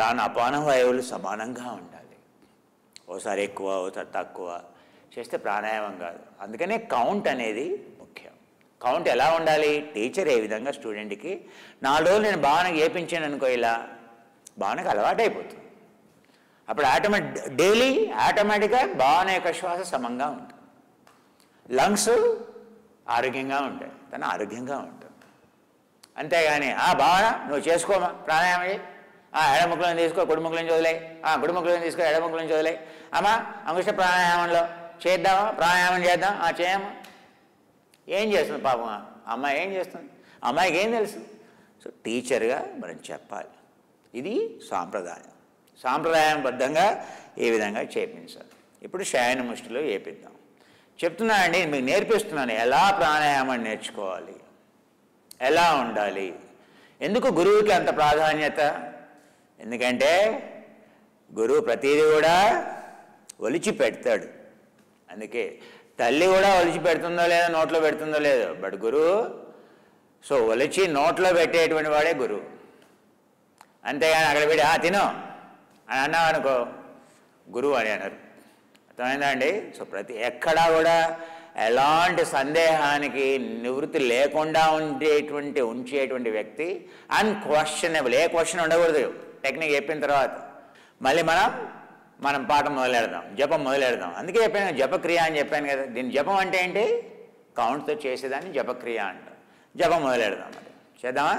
ప్రాణ అపాన వాయువులు సమానంగా ఉండాలి ఓసారి ఎక్కువ ఓసారి తక్కువ చేస్తే ప్రాణాయామం కాదు అందుకనే కౌంట్ అనేది ముఖ్యం కౌంట్ ఎలా ఉండాలి టీచర్ ఏ విధంగా స్టూడెంట్కి నాలుగు రోజులు నేను భావనకి ఏపించాను అనుకో ఇలా భావనకు అలవాటు అయిపోతుంది అప్పుడు ఆటోమేటిక్ డైలీ ఆటోమేటిక్గా భావన యొక్క శ్వాస సమంగా ఉంటుంది లంగ్స్ ఆరోగ్యంగా ఉంటాయి తను ఆరోగ్యంగా ఉంటుంది అంతేగాని ఆ భావన నువ్వు చేసుకోమా ప్రాణాయామం చేయి ఆ ఎడముక్కులను తీసుకో కుడిముక్కులను వదిలే ఆ కుడిముక్కులను తీసుకో ఎడముక్కులను వదిలే అమ్మా అంకుష్ట ప్రాణాయామంలో చేద్దామా ప్రాణాయామం చేద్దాం ఆ చేయమ్మా ఏం చేస్తుంది పాపం ఆ అమ్మాయి ఏం చేస్తుంది అమ్మాయికి ఏం తెలుసు సో టీచర్గా మనం చెప్పాలి ఇది సాంప్రదాయం సాంప్రదాయబద్ధంగా ఈ విధంగా చేపించాలి ఇప్పుడు శయన ముష్టిలో ఏపిద్దాం చెప్తున్నానండి మీకు నేర్పిస్తున్నాను ఎలా ప్రాణాయామం నేర్చుకోవాలి ఎలా ఉండాలి ఎందుకు గురువుకి అంత ప్రాధాన్యత ఎందుకంటే గురువు ప్రతిదీ కూడా ఒలిచి పెడతాడు అందుకే తల్లి కూడా ఒలిచి పెడుతుందో లేదో నోట్లో పెడుతుందో లేదో బట్ గురువు సో ఒలిచి నోట్లో పెట్టేటువంటి వాడే గురువు అంతేగాని అక్కడ పెట్టి ఆ తిను అని అన్నావు అనుకో గురువు అని అన్నారు అర్థమైందా అండి సో ప్రతి ఎక్కడా కూడా ఎలాంటి సందేహానికి నివృత్తి లేకుండా ఉండేటువంటి ఉంచేటువంటి వ్యక్తి అన్క్వశ్చనబుల్ ఏ క్వశ్చన్ ఉండకూడదు టెక్నిక్ చెప్పిన తర్వాత మళ్ళీ మనం మనం పాఠం మొదలెడదాం జపం మొదలెడదాం అందుకే చెప్పాను కదా, జపక్రియ అని చెప్పాను కదా దీని జపం అంటే ఏంటి కౌంట్తో చేసేదాన్ని జపక్రియ అంటాం జపం మొదలెడదాం మరి చేద్దామా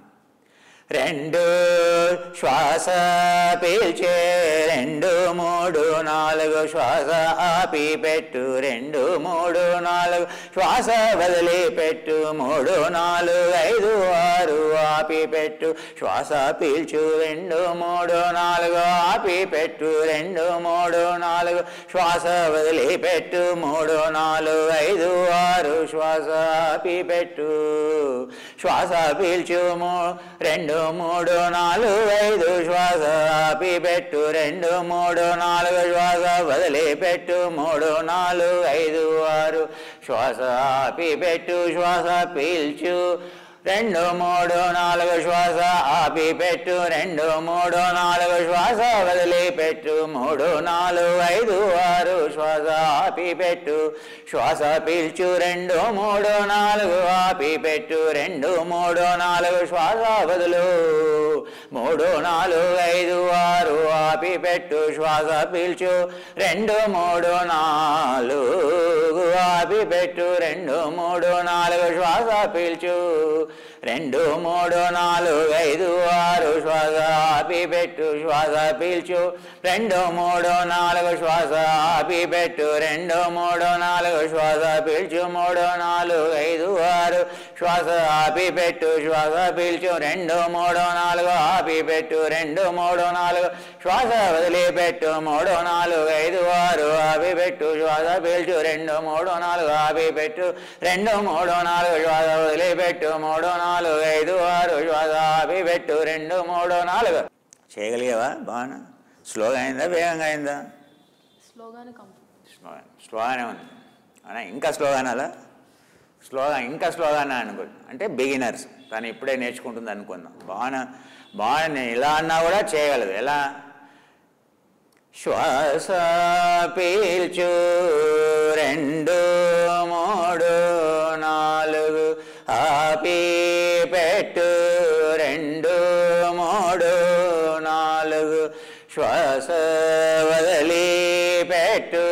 రెండు శ్వాస పీల్చే రెండు మూడు నాలుగు శ్వాస ఆపి పెట్టు రెండు మూడు నాలుగు శ్వాస వదిలి పెట్టు మూడు నాలుగు ఐదు ఆరు ఆపి పెట్టు శ్వాస పీల్చు రెండు మూడు నాలుగు ఆపి పెట్టు రెండు మూడు నాలుగు శ్వాస వదిలి పెట్టు మూడు నాలుగు ఐదు ఆరు శ్వాస ఆపి పెట్టు శ్వాస పీల్చు మూ రెండు మూడు నాలుగు ఐదు శ్వాస ఆపి పెట్టు రెండు మూడు నాలుగు శ్వాస వదిలి పెట్టు మూడు నాలుగు ఐదు ఆరు శ్వాస ఆపి పెట్టు శ్వాస పీల్చు రెండు మూడు నాలుగు శ్వాస ఆపి పెట్టు రెండు మూడు నాలుగు శ్వాస వదిలి పెట్టు మూడు నాలుగు ఐదు ఆరు శ్వాస ఆపి పెట్టు శ్వాస పీల్చు రెండు మూడు నాలుగు ఆపి పెట్టు రెండు మూడు నాలుగు శ్వాస వదులు మూడు నాలుగు ఐదు ఆరు ఆపి పెట్టు శ్వాస పీల్చు రెండు మూడు నాలుగు ఆపి పెట్టు రెండు మూడు నాలుగు శ్వాస పీల్చు రెండు మూడు నాలుగు ఐదు ఆరు శ్వాస ఆపి పెట్టు శ్వాస పీల్చు రెండు మూడు నాలుగు శ్వాస ఆపి పెట్టు రెండు మూడు నాలుగు శ్వాస పీల్చు మూడు నాలుగు ఐదు ఆరు శ్వాస ఆపి పెట్టు శ్వాస పీల్చు రెండు మూడు నాలుగు ఆపి పెట్టు రెండు మూడు నాలుగు శ్వాస వదిలిపెట్టు మూడు నాలుగు ఐదు ఆరు ఆపి పెట్టు శ్వాస పీల్చు రెండు మూడు నాలుగు ఆపి పెట్టు రెండు మూడు నాలుగు శ్వాస వదిలిపెట్టు మూడు నాలుగు ఐదు ఆరు శ్వాస ఆపి పెట్టు రెండు మూడు నాలుగు చేయగలిగావా బాగా స్లోగా అయిందా వేగంగా అయిందా స్లోగానే కంప్లీట్ స్లో స్లోగానే ఉంది అనా ఇంకా స్లోగానే అలా స్లోగా ఇంకా స్లోగానే అనుకో అంటే బిగినర్స్ తను ఇప్పుడే నేర్చుకుంటుంది అనుకుందాం బాగా బాగా నేను ఇలా అన్నా కూడా చేయగలదు ఎలా శ్వాస పీల్చు రెండు మూడు నాలుగు ఆపి పెట్టు రెండు మూడు నాలుగు శ్వాస వదిలి పెట్టు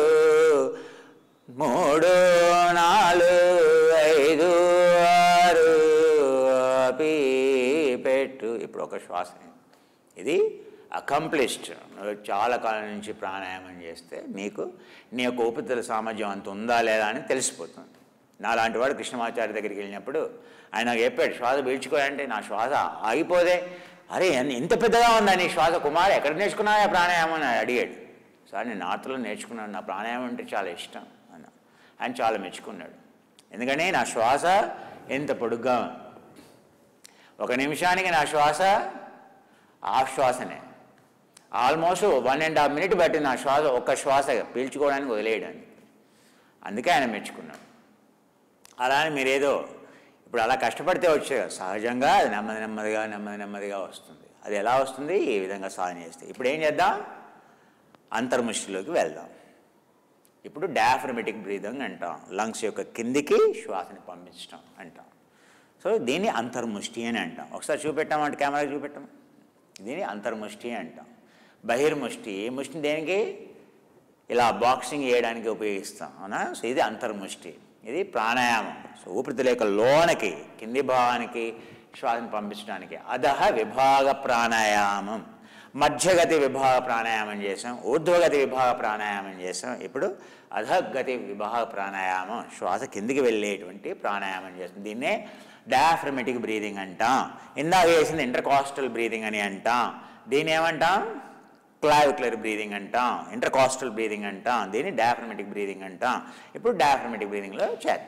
మూడు నాలుగు ఐదు ఆరు ఆపి పెట్టు ఇప్పుడు ఒక శ్వాస ఇది అకంప్లిష్డ్ చాలా కాలం నుంచి ప్రాణాయామం చేస్తే నీకు నీ యొక్క ఊపిరితిత్తుల సామర్థ్యం అంత ఉందా లేదా అని తెలిసిపోతుంది నాలాంటి వాడు కృష్ణమాచార్య దగ్గరికి వెళ్ళినప్పుడు ఆయన నాకు చెప్పాడు శ్వాస పీల్చుకోవాలంటే నా శ్వాస ఆగిపోదే అరే ఎన్- ఇంత పెద్దగా ఉందా నీ శ్వాస కుమార్ ఎక్కడ నేర్చుకున్నావా ప్రాణాయామం అని అడిగాడు సార్ నేను నార్త్లో నేర్చుకున్నాను నా ప్రాణాయామం అంటే చాలా ఇష్టం అన్న ఆయన చాలా మెచ్చుకున్నాడు ఎందుకని నా శ్వాస ఎంత పొడుగ్గా ఉంది. ఒక నిమిషానికి నా శ్వాస హాఫ్ శ్వాసనే almost one and half minute బట్టి నా శ్వాస ఒక్క శ్వాస పీల్చుకోవడానికి వదిలేయడానికి అందుకే ఆయన మెచ్చుకున్నాడు అలా అని మీరేదో ఇప్పుడు అలా కష్టపడితే వచ్చే సహజంగా అది నెమ్మది నెమ్మదిగా నెమ్మది నెమ్మదిగా వస్తుంది అది ఎలా వస్తుంది ఈ విధంగా సాధన చేస్తే ఇప్పుడు ఏం చేద్దాం అంతర్ముష్టిలోకి వెళ్దాం ఇప్పుడు డయాఫ్రమెటిక్ బ్రీదింగ్ అంటాం లంగ్స్ యొక్క కిందికి శ్వాసని పంపించడం అంటాం సో దీన్ని అంతర్ముష్టి అని అంటాం ఒకసారి చూపెట్టామంటే కెమెరా చూపెట్టాం దీన్ని అంతర్ముష్టి అంటాం బహిర్ముష్టి ఏ ముష్టి దేనికి ఇలా బాక్సింగ్ చేయడానికి ఉపయోగిస్తాం అవునా సో ఇది అంతర్ముష్టి ఇది ప్రాణాయామం సో ఊపిరితిత్తుల యొక్క లోనకి కింది భాగానికి శ్వాసను పంపించడానికి అధహ విభాగ ప్రాణాయామం మధ్యగతి విభాగ ప్రాణాయామం చేసాం ఊర్ధ్వగతి విభాగ ప్రాణాయామం చేసాం ఇప్పుడు అధగతి విభాగ ప్రాణాయామం శ్వాస కిందికి వెళ్ళేటువంటి ప్రాణాయామం చేస్తుంది దీన్నే డయాఫ్రమెటిక్ బ్రీదింగ్ అంటాం ఇందాక వేసింది ఇంటర్కాస్టల్ బ్రీదింగ్ అని అంటాం దీన్ని ఏమంటాం క్లావిక్యులర్ బ్రీదింగ్ అంటాం ఇంటర్కాస్టల్ బ్రీదింగ్ అంటాం దీన్ని డయాఫ్రమెటిక్ బ్రీదింగ్ అంటాం ఇప్పుడు డయాఫ్రమెటిక్ బ్రీదింగ్లో చేద్దాం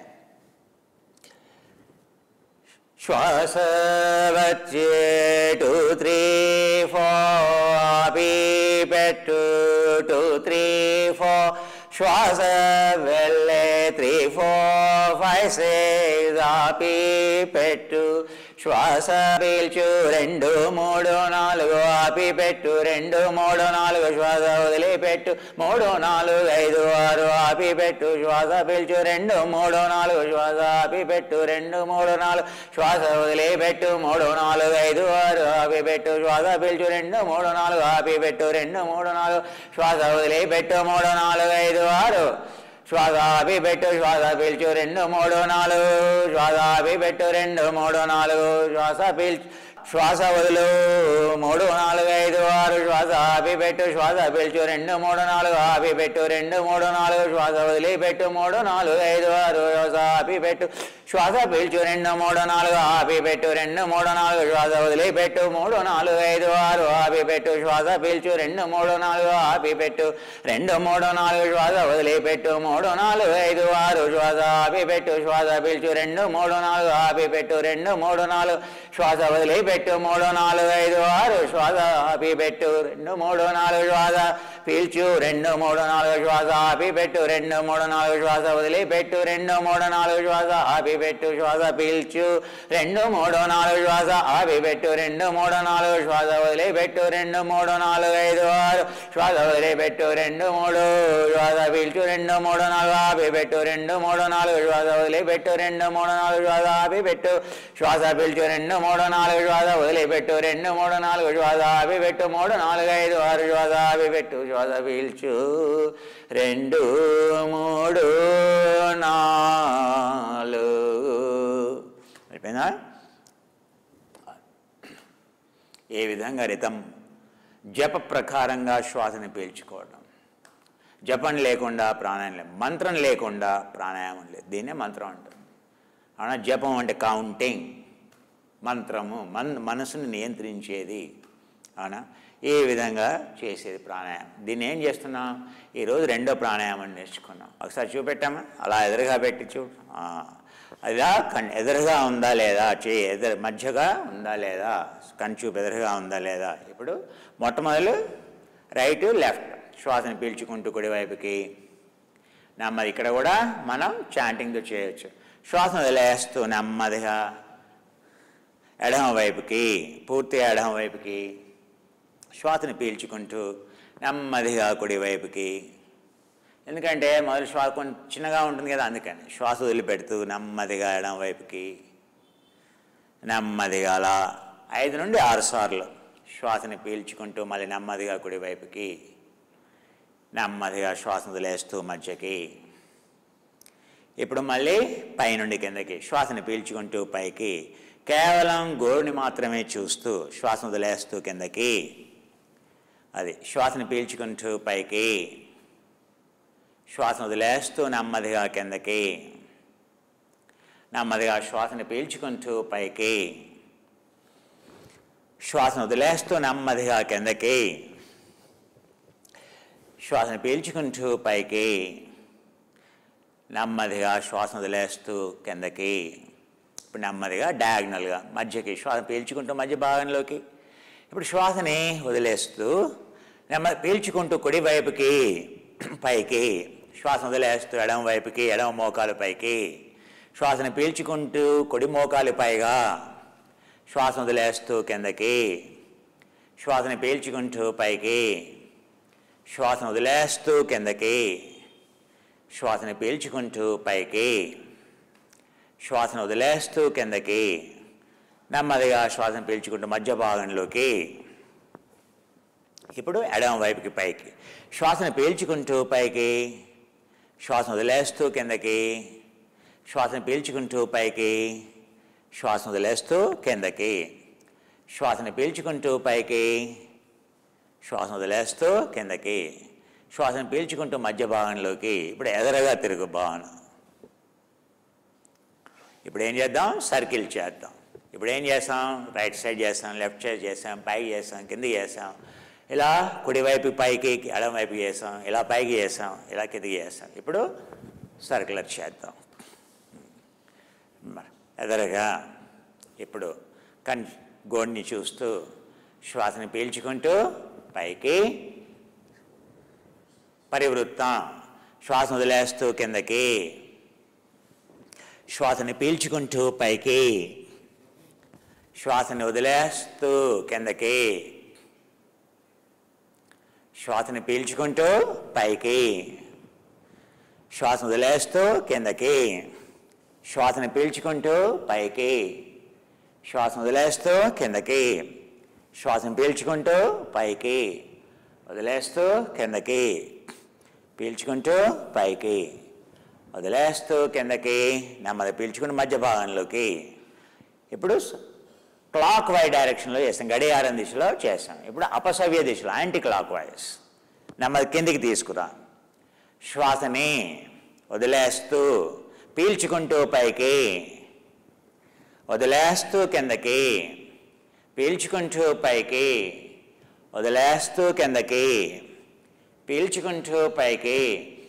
శ్వాస వచ్చే టూ త్రీ ఫోర్ ఆపి పెట్టు టూ త్రీ ఫోర్ శ్వాస వెళ్ళే త్రీ ఫోర్ ఫైవ్ సిక్స్ ఆపి పెట్టు శ్వాస పీల్చు రెండు మూడు నాలుగు ఆపి పెట్టు రెండు మూడు నాలుగు శ్వాస వదిలిపెట్టు మూడు నాలుగు ఐదు ఆరు ఆపి పెట్టు శ్వాస పీల్చు రెండు మూడు నాలుగు శ్వాస ఆపి పెట్టు రెండు మూడు నాలుగు శ్వాస వదిలిపెట్టు మూడు నాలుగు ఐదు ఆరు ఆపి పెట్టు శ్వాస పీల్చు రెండు మూడు నాలుగు ఆపి పెట్టు రెండు మూడు నాలుగు శ్వాస వదిలిపెట్టు మూడు నాలుగు ఐదు ఆరు శ్వాస ఆపి పెట్టు శ్వాస పీల్చు రెండు మూడు నాలుగు శ్వాస ఆపి పెట్టు రెండు మూడు నాలుగు శ్వాస పీల్చు శ్వాస వదులు మూడు నాలుగు ఐదు ఆరు శ్వాస ఆపి పెట్టు శ్వాస పీల్చు రెండు మూడు నాలుగు ఆపి పెట్టు రెండు మూడు నాలుగు శ్వాస వదిలి పెట్టు మూడు నాలుగు ఐదు ఆరు శ్వాస ఆపి పెట్టు శ్వాస పీల్చు రెండు మూడు నాలుగు ఆపి పెట్టు రెండు మూడు నాలుగు శ్వాస వదిలి పెట్టు మూడు నాలుగు ఐదు ఆరు ఆపి పెట్టు శ్వాస పీల్చు రెండు మూడు నాలుగు ఆపి పెట్టు రెండు మూడు నాలుగు శ్వాస వదిలి పెట్టు మూడు నాలుగు ఐదు ఆరు శ్వాస ఆపి పెట్టు శ్వాస పీల్చు రెండు మూడు నాలుగు ఆపి పెట్టు రెండు మూడు నాలుగు శ్వాస వదిలి పెట్టు మూడు నాలుగు ఐదు ఆరు శ్వాస ఆపి పెట్టు రెండు మూడు నాలుగు శ్వాస పీల్చు రెండు మూడు నాలుగు శ్వాస ఆపి పెట్టు రెండు మూడు నాలుగు శ్వాస వదిలి పెట్టు రెండు మూడు నాలుగు శ్వాస ఆపి పెట్టు శ్వాస పీల్చు రెండు మూడు నాలుగు శ్వాస ఆపి పెట్టు రెండు మూడు నాలుగు శ్వాస వదిలి పెట్టు రెండు మూడు నాలుగు ఐదు ఆరు శ్వాస వదిలి పెట్టు రెండు మూడు శ్వాస పీల్చు రెండు మూడు నాలుగు ఆపి పెట్టు రెండు మూడు నాలుగు శ్వాస వదిలి పెట్టు రెండు మూడు నాలుగు శ్వాస ఆపి పెట్టు శ్వాస పీల్చు రెండు మూడు నాలుగు శ్వాస వదిలి పెట్టు రెండు మూడు నాలుగు శ్వాస ఆపి పెట్టు మూడు నాలుగు ఐదు ఆరు శ్వాస ఆపి పెట్టు శ్వాస పీల్చు రెండు మూడు నాలుగు అయిపోయిందా ఏ విధంగా రితం జప ప్రకారంగా శ్వాసని పీల్చుకోవడం జపం లేకుండా ప్రాణాయం లేదు మంత్రం లేకుండా ప్రాణాయామం లేదు దీన్నే మంత్రం అంటారు అవునా జపం అంటే కౌంటింగ్ మంత్రము మన్ మనసుని నియంత్రించేది అవునా ఈ విధంగా చేసేది ప్రాణాయామం దీన్ని ఏం చేస్తున్నాం ఈరోజు రెండో ప్రాణాయామం నేర్చుకున్నాం ఒకసారి చూపెట్టామా అలా ఎదురుగా పెట్టి చూ ఆ, అదా కన్ ఎదురుగా ఉందా లేదా చేయి ఎదురు మధ్యగా ఉందా లేదా కన్చూపు ఎదురుగా ఉందా లేదా ఇప్పుడు మొట్టమొదలు రైట్ లెఫ్ట్ శ్వాసను పీల్చుకుంటూ కుడివైపుకి నెమ్మది ఇక్కడ కూడా మనం చాంటింగ్తో చేయొచ్చు శ్వాసను వదిలేస్తూ నెమ్మదిగా ఎడమ వైపుకి పూర్తిగా ఎడమ వైపుకి శ్వాసను పీల్చుకుంటూ నెమ్మదిగా కుడి వైపుకి ఎందుకంటే మొదటి శ్వాస కొంచెం చిన్నగా ఉంటుంది కదా అందుకని శ్వాస వదిలిపెడుతూ నెమ్మదిగా ఎడమ వైపుకి నెమ్మదిగా అలా ఐదు నుండి ఆరు సార్లు శ్వాసని పీల్చుకుంటూ మళ్ళీ నెమ్మదిగా కుడి వైపుకి నెమ్మదిగా శ్వాస వదిలేస్తూ మధ్యకి ఇప్పుడు మళ్ళీ పైనుండి కిందకి శ్వాసని పీల్చుకుంటూ పైకి కేవలం గోరుని మాత్రమే చూస్తూ శ్వాస వదిలేస్తూ కిందకి అది శ్వాసని పీల్చుకుంటూ పైకి శ్వాసను వదిలేస్తూ నెమ్మదిగా కిందకి నెమ్మదిగా శ్వాసని పీల్చుకుంటూ పైకి శ్వాసను వదిలేస్తూ నెమ్మదిగా కిందకి శ్వాసను పీల్చుకుంటూ పైకి నెమ్మదిగా శ్వాసను వదిలేస్తూ కిందకి ఇప్పుడు నెమ్మదిగా డయాగ్నల్గా మధ్యకి శ్వాస పీల్చుకుంటూ మధ్య భాగంలోకి ఇప్పుడు శ్వాసని వదిలేస్తూ నెమ్మది పీల్చుకుంటూ కుడి వైపుకి పైకి శ్వాస వదిలేస్తూ ఎడమ వైపుకి ఎడమ మోకాలు పైకి శ్వాసను పీల్చుకుంటూ కుడి మోకాలు పైగా శ్వాస వదిలేస్తూ కిందకి శ్వాసని పీల్చుకుంటూ పైకి శ్వాసను వదిలేస్తూ కిందకి శ్వాసని పీల్చుకుంటూ పైకి శ్వాసను వదిలేస్తూ కిందకి నెమ్మదిగా శ్వాసను పీల్చుకుంటూ మధ్య భాగంలోకి ఇప్పుడు ఎడమ వైపుకి పైకి శ్వాసను పీల్చుకుంటూ పైకి శ్వాసను వదిలేస్తూ కిందకి శ్వాసను పీల్చుకుంటూ పైకి శ్వాసను వదిలేస్తూ కిందకి శ్వాసను పీల్చుకుంటూ పైకి శ్వాసను వదిలేస్తూ కిందకి శ్వాసను పీల్చుకుంటూ మధ్య భాగంలోకి ఇప్పుడు ఎదరగా తిరుగు భావన ఇప్పుడు ఏం చేద్దాం సర్కిల్ చేద్దాం ఇప్పుడు ఏం చేస్తాం రైట్ సైడ్ చేస్తాం లెఫ్ట్ సైడ్ చేస్తాం పైకి చేస్తాం కిందకి చేస్తాం ఇలా కుడివైపు పైకి ఎడమ వైపు చేస్తాం ఇలా పైకి చేస్తాం ఇలా కిందికి చేస్తాం ఇప్పుడు సర్కులర్ చేద్దాం మరి ఎదరగా ఇప్పుడు కన్ గోడిని చూస్తూ శ్వాసని పీల్చుకుంటూ పైకి పరివృత్తం శ్వాస వదిలేస్తూ కిందకి శ్వాసని పీల్చుకుంటూ పైకి శ్వాసని వదిలేస్తూ కిందకి శ్వాసని పీల్చుకుంటూ పైకి శ్వాసను వదిలేస్తూ కిందకి శ్వాసని పీల్చుకుంటూ పైకి శ్వాసను వదిలేస్తూ కిందకి శ్వాసను పీల్చుకుంటూ పైకి వదిలేస్తూ కిందకి పీల్చుకుంటూ పైకి వదిలేస్తూ కిందకి నెమ్మది పీల్చుకుని మధ్య భాగంలోకి ఇప్పుడు క్లాక్ వై డైరెక్షన్లో చేస్తాం గడియారం దిశలో చేస్తాం ఇప్పుడు అపసవ్య దిశలో యాంటీ క్లాక్ వైజ్ నెమ్మది కిందికి తీసుకురా శ్వాసని వదిలేస్తూ పీల్చుకుంటూ పైకి వదిలేస్తూ కిందకి పీల్చుకుంటూ పైకి వదిలేస్తూ కిందకి పీల్చుకుంటూ పైకి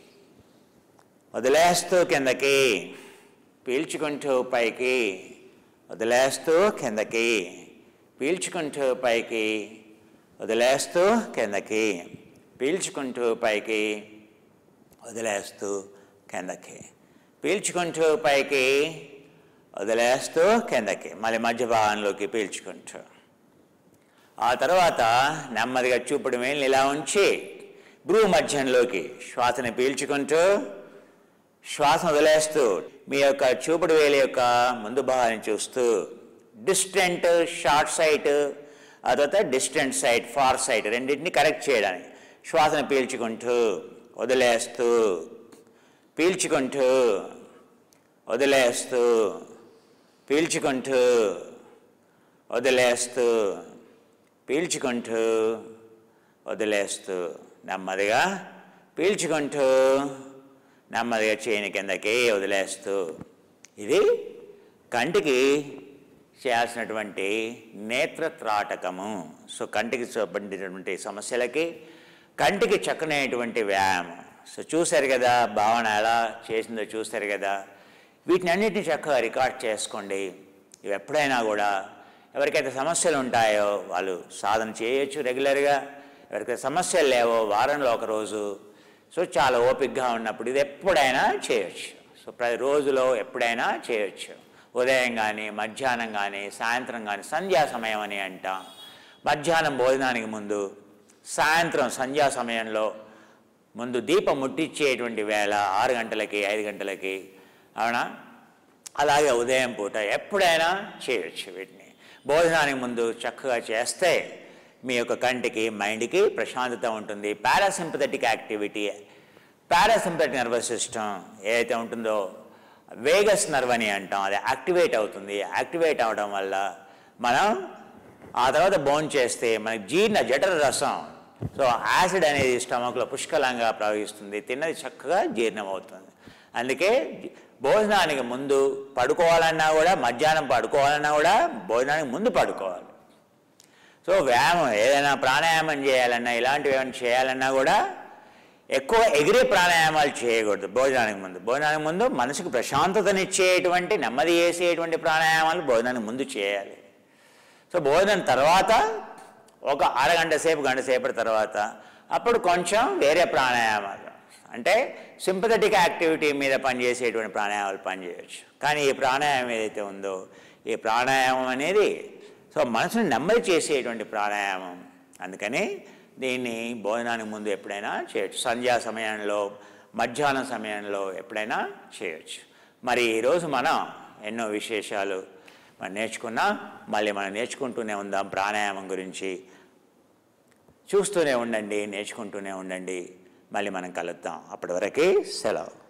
వదిలేస్తూ కిందకి పీల్చుకుంటూ పైకి వదిలేస్తూ కిందకి పీల్చుకుంటూ పైకి వదిలేస్తూ కిందకి పీల్చుకుంటూ పైకి వదిలేస్తూ కిందకి పీల్చుకుంటూ పైకి వదిలేస్తూ కిందకి మళ్ళీ మధ్య భాగంలోకి పీల్చుకుంటూ ఆ తర్వాత నెమ్మదిగా చూపుడు వేలు ఇలా ఉంచి భ్రూ మధ్యంలోకి శ్వాసని పీల్చుకుంటూ శ్వాస వదిలేస్తూ మీ యొక్క చూపుడు వేలు యొక్క ముందు భాగాన్ని చూస్తూ డిస్టెంట్ షార్ట్ సైట్ ఆ తర్వాత డిస్టెంట్ సైట్ ఫార్ సైట్ రెండింటిని కరెక్ట్ చేయడానికి శ్వాసను పీల్చుకుంటూ వదిలేస్తూ పీల్చుకుంటూ వదిలేస్తూ పీల్చుకుంటూ వదిలేస్తూ పీల్చుకుంటూ వదిలేస్తూ నెమ్మదిగా పీల్చుకుంటూ నెమ్మదిగా చేయని కిందకి వదిలేస్తూ ఇది కంటికి చేయాల్సినటువంటి నేత్ర త్రాటకము సో కంటికి సంబంధించినటువంటి సమస్యలకి కంటికి చక్కనైనటువంటి వ్యాయామం సో చూశారు కదా భావన ఎలా చేసిందో చూశారు కదా వీటిని అన్నిటిని చక్కగా రికార్డ్ చేసుకోండి ఇవి ఎప్పుడైనా కూడా ఎవరికైతే సమస్యలు ఉంటాయో వాళ్ళు సాధన చేయొచ్చు రెగ్యులర్గా ఎవరికైతే సమస్యలు లేవో వారంలో ఒక రోజు సో చాలా ఓపికగా ఉన్నప్పుడు ఇది ఎప్పుడైనా చేయొచ్చు సో ప్రతి రోజులో ఎప్పుడైనా చేయొచ్చు ఉదయం కానీ మధ్యాహ్నం కానీ సాయంత్రం కానీ సంధ్యా సమయం అని అంటాం మధ్యాహ్నం భోజనానికి ముందు సాయంత్రం సంధ్యా సమయంలో ముందు దీపం ముట్టించేటువంటి వేళ ఆరు గంటలకి ఐదు గంటలకి అవునా అలాగే ఉదయం పూట ఎప్పుడైనా చేయొచ్చు వీటిని భోజనానికి ముందు చక్కగా చేస్తే మీ యొక్క కంటికి మైండ్కి ప్రశాంతత ఉంటుంది parasympathetic activity parasympathetic nervous system ఏదైతే ఉంటుందో వేగస్ నర్వ్ అని అంటాం అది యాక్టివేట్ అవుతుంది యాక్టివేట్ అవడం వల్ల మనం ఆ తర్వాత బోన్ చేస్తే మనకి జీర్ణ జఠర రసం సో యాసిడ్ అనేది స్టమక్లో పుష్కలంగా ప్రవహిస్తుంది తిన్నది చక్కగా జీర్ణం అవుతుంది అందుకే భోజనానికి ముందు పడుకోవాలన్నా కూడా మధ్యాహ్నం పడుకోవాలన్నా కూడా భోజనానికి ముందు పడుకోవాలి సో వ్యాయామం ఏదైనా ప్రాణాయామం చేయాలన్నా ఇలాంటివి ఏమైనా చేయాలన్నా కూడా ఎక్కువ ఎగిరే ప్రాణాయామాలు చేయకూడదు భోజనానికి ముందు భోజనానికి ముందు మనసుకు ప్రశాంతతనిచ్చేటువంటి నెమ్మది చేసేటువంటి ప్రాణాయామాలు భోజనానికి ముందు చేయాలి సో భోజనం తర్వాత ఒక అరగంట సేపు గంట సేపటి తర్వాత అప్పుడు కొంచెం వేరే ప్రాణాయామాలు అంటే సింపథెటిక్ యాక్టివిటీ మీద పనిచేసేటువంటి ప్రాణాయామాలు పనిచేయచ్చు కానీ ఈ ప్రాణాయామం ఏదైతే ఉందో ఈ ప్రాణాయామం అనేది సో మనసును నెమ్మది చేసేటువంటి ప్రాణాయామం అందుకని దీన్ని భోజనానికి ముందు ఎప్పుడైనా చేయొచ్చు సంధ్యా సమయంలో మధ్యాహ్నం సమయంలో ఎప్పుడైనా చేయొచ్చు మరి ఈరోజు మనం ఎన్నో విశేషాలు మనం నేర్చుకున్నాం మళ్ళీ మనం నేర్చుకుంటూనే ఉందాం ప్రాణాయామం గురించి చూస్తూనే ఉండండి నేర్చుకుంటూనే ఉండండి మళ్ళీ మనం కలుద్దాం అప్పటి వరకు సెలవు